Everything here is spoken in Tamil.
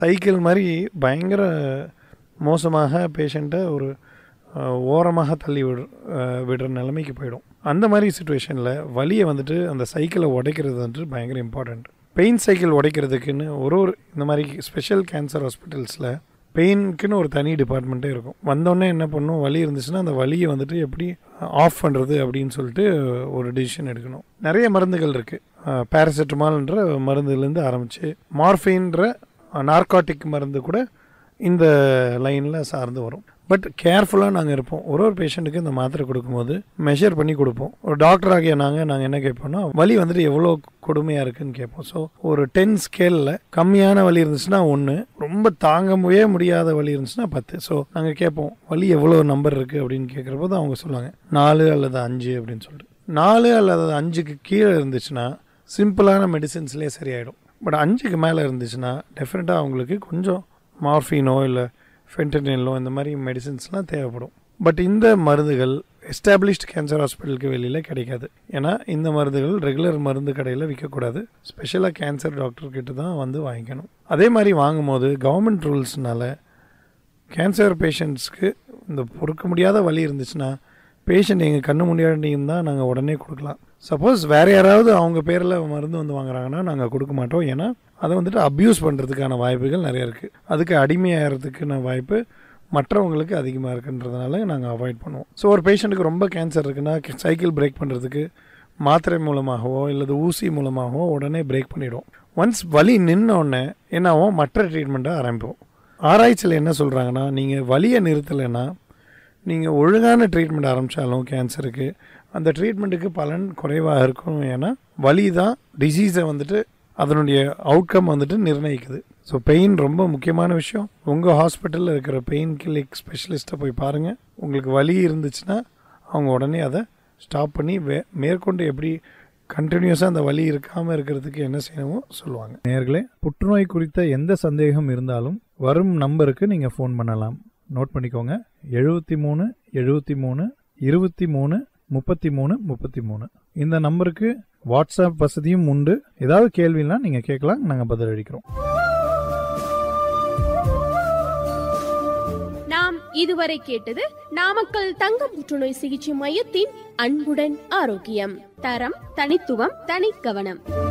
சைக்கிள் மாதிரி பயங்கர மோசமாக பேஷண்ட்டை ஒரு அஹ், ஓரமாக தள்ளி விடு அஹ், விடுற நிலைமைக்கு போயிடும் அந்த மாதிரி சுச்சுவேஷனில் வலியை வந்துட்டு அந்த சைக்கிளை உடைக்கிறது வந்துட்டு பயங்கர இம்பார்ட்டண்ட் பெயின் சைக்கிள் உடைக்கிறதுக்குன்னு ஒரு ஒரு இந்த மாதிரி ஸ்பெஷல் கேன்சர் ஹாஸ்பிட்டல்ஸில் பெயினுக்குன்னு ஒரு தனி டிபார்ட்மெண்ட்டே இருக்கும் வந்தோடனே என்ன பண்ணும் வலி இருந்துச்சுன்னா அந்த வலியை வந்துட்டு எப்படி ஆஃப் பண்ணுறது அப்படின்னு சொல்லிட்டு ஒரு டிசிஷன் எடுக்கணும் நிறைய மருந்துகள் இருக்குது பேராசிட்டமால்ன்ற மருந்துலேருந்து ஆரம்பித்து மார்ஃபின்ற நார்காட்டிக் மருந்து கூட இந்த லைனில் சார்ந்து வரும் பட் கேர்ஃபுல்லாக நாங்கள் இருப்போம் ஒரு ஒரு பேஷண்ட்டுக்கு இந்த மாத்திரை கொடுக்கும்போது மெஷர் பண்ணி கொடுப்போம் ஒரு டாக்டர் ஆகிய நாங்கள் நாங்கள் என்ன கேட்போம்னா வலி வந்துட்டு எவ்வளோ கொடுமையாக இருக்குன்னு கேட்போம் ஸோ ஒரு டென் ஸ்கேலில் கம்மியான வலி இருந்துச்சுன்னா ஒன்று ரொம்ப தாங்கவே முடியாத வலி இருந்துச்சுன்னா பத்து ஸோ நாங்கள் கேட்போம் வலி எவ்வளோ நம்பர் இருக்குது அப்படின்னு கேட்குறப்போ தான் அவங்க சொல்லுவாங்க நாலு அல்லது அஞ்சு அப்படின்னு சொல்லிட்டு நாலு அல்லது அஞ்சுக்கு கீழே இருந்துச்சுன்னா சிம்பிளான மெடிசின்ஸ்லேயே சரியாயிடும் பட் அஞ்சுக்கு மேலே இருந்துச்சுன்னா டெஃபினட்டாக அவங்களுக்கு கொஞ்சம் மார்ஃபினோ இல்லை ஃபென்டனிலோ இந்த மாதிரி மெடிசின்ஸ்லாம் தேவைப்படும் பட் இந்த மருந்துகள் எஸ்டாப்ளிஷ்ட் கேன்சர் ஹாஸ்பிட்டலுக்கு வெளியில் கிடைக்காது ஏன்னா இந்த மருந்துகள் ரெகுலர் மருந்து கடையில் விற்கக்கூடாது ஸ்பெஷலாக கேன்சர் டாக்டர் கிட்ட தான் வந்து வாங்கிக்கணும் அதே மாதிரி வாங்கும்போது கவர்மெண்ட் ரூல்ஸ்னால கேன்சர் பேஷண்ட்ஸ்க்கு இந்த பொறுக்க முடியாத வலி இருந்துச்சுன்னா பேஷண்ட் எங்கள் கண்ணு முன்னாடியும் தான் நாங்கள் உடனே கொடுக்கலாம் சப்போஸ் வேறு யாராவது அவங்க பேரில் மருந்து வந்து வாங்குறாங்கன்னா நாங்கள் கொடுக்க மாட்டோம் ஏன்னா அதை வந்துட்டு அப்யூஸ் பண்ணுறதுக்கான வாய்ப்புகள் நிறைய இருக்குது அதுக்கு அடிமையாகிறதுக்கான வாய்ப்பு மற்றவங்களுக்கு அதிகமாக இருக்குன்றதுனால நாங்கள் அவாய்ட் பண்ணுவோம் ஸோ ஒரு பேஷண்ட்டுக்கு ரொம்ப கேன்சர் இருக்குன்னா சைக்கிள் பிரேக் பண்ணுறதுக்கு மாத்திரை மூலமாகவோ இல்லது ஊசி மூலமாகவோ உடனே பிரேக் பண்ணிவிடுவோம் ஒன்ஸ் வலி நின்ன உடனே என்னாகும் மற்ற ட்ரீட்மெண்ட்டை ஆரம்பிப்போம் ஆராய்ச்சியில் என்ன சொல்கிறாங்கன்னா நீங்கள் வலியை நிறுத்தலைன்னா நீங்கள் ஒழுங்கான ட்ரீட்மெண்ட் ஆரம்பித்தாலும் கேன்சருக்கு அந்த ட்ரீட்மெண்ட்டுக்கு பலன் குறைவாக இருக்கும் ஏன்னா வலி தான் டிசீஸை வந்துட்டு அதனுடைய அவுட்கம் வந்துட்டு நிர்ணயிக்குது ஸோ பெயின் ரொம்ப முக்கியமான விஷயம் உங்கள் ஹாஸ்பிட்டலில் இருக்கிற பெயின் கிளினிக் ஸ்பெஷலிஸ்ட்டை போய் பாருங்கள் உங்களுக்கு வலி இருந்துச்சுன்னா அவங்க உடனே அதை ஸ்டாப் பண்ணி வே மேற்கொண்டு எப்படி கண்டினியூஸாக அந்த வலி இருக்காமல் இருக்கிறதுக்கு என்ன செய்யணுமோ சொல்லுவாங்க நேர்களே புற்றுநோய் குறித்த எந்த சந்தேகம் இருந்தாலும் வரும் நம்பருக்கு நீங்கள் ஃபோன் பண்ணலாம் நோட் பண்ணிக்கோங்க எழுபத்தி மூணு எழுபத்தி மூணு இருபத்தி மூணு முப்பத்தி மூணு முப்பத்தி மூணு இந்த நம்பருக்கு வாட்ஸ்அப் வசதியும் உண்டு ஏதாவது கேள்வினா நீங்கள் கேட்கலாம் நாங்கள் பதிலளிக்கிறோம் நாம் இதுவரை கேட்டது நாமக்கல் தங்க புற்றுநோய் சிகிச்சை மையத்தின் அன்புடன் ஆரோக்கியம் தரம் தனித்துவம் தனி கவனம்